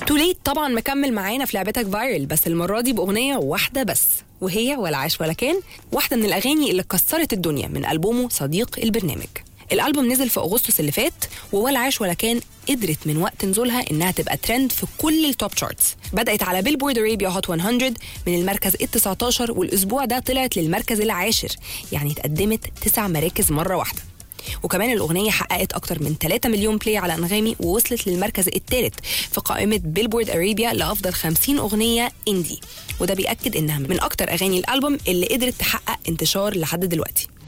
توليت طبعا مكمل معانا في لعبتك فايرل بس المره دي باغنيه واحده بس وهي ولا عاش ولا كان واحده من الاغاني اللي كسرت الدنيا من البومه صديق البرنامج الالبوم نزل في اغسطس اللي فات وولا عاش ولا كان قدرت من وقت نزولها انها تبقى ترند في كل التوب شارتس بدات على بيلبورد ارابيا هوت 100 من المركز ال 19 والاسبوع ده طلعت للمركز العاشر يعني اتقدمت تسع مراكز مره واحده وكمان الأغنية حققت أكتر من 3 مليون بلاي على أنغامي ووصلت للمركز الثالث في قائمة بيلبورد أرابيا لأفضل 50 أغنية إندي وده بيأكد إنها من أكتر أغاني الألبوم اللي قدرت تحقق انتشار لحد دلوقتي